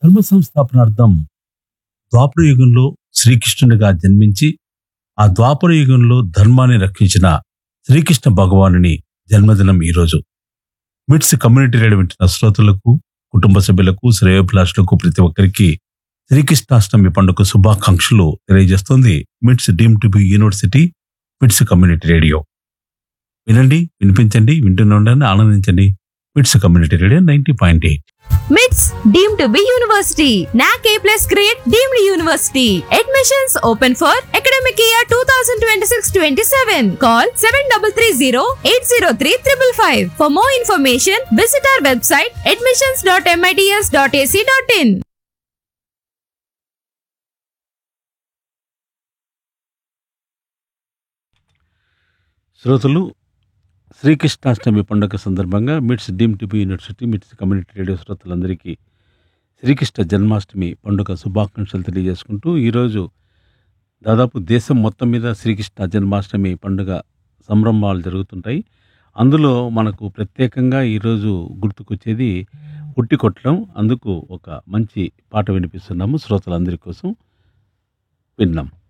ధర్మ సంస్థాపనార్థం ద్వాపర యుగంలో శ్రీకృష్ణునిగా జన్మించి ఆ ద్వాపర యుగంలో ధర్మాన్ని రక్షించిన శ్రీకృష్ణ భగవానుని జన్మదినం ఈరోజు మిట్స్ కమ్యూనిటీ రేడియో వింటున్న శ్రోతలకు కుటుంబ సభ్యులకు శ్రేయోభిలాషులకు ప్రతి ఒక్కరికి శ్రీకృష్ణాష్టమి పండుగ శుభాకాంక్షలు తెలియజేస్తుంది MITS deem to be university MITS community radio వినండి వినిపించండి వింటూనే ఉండండి ఆనందించండి MITS community radio ninety point eight MITS deem to be university NAAC A plus grade deemed university admissions open for academic year two thousand twenty six twenty seven call seven double three zero eight zero three triple five for more information visit our website admissions dot MITS dot AC dot in శ్రోతలు శ్రీకృష్ణాష్టమి పండుగ సందర్భంగా MITS deem to be university MITS community radio శ్రోతలందరికీ శ్రీకృష్ణ జన్మాష్టమి పండుగ శుభాకాంక్షలు తెలియజేసుకుంటూ ఈరోజు దాదాపు దేశం మొత్తం మీద శ్రీకృష్ణ జన్మాష్టమి పండుగ సంరంభాలు జరుగుతుంటాయి అందులో మనకు ప్రత్యేకంగా ఈరోజు గుర్తుకొచ్చేది ఉట్టి కొట్టడం అందుకు ఒక మంచి పాట వినిపిస్తున్నాము శ్రోతలందరి కోసం విన్నాం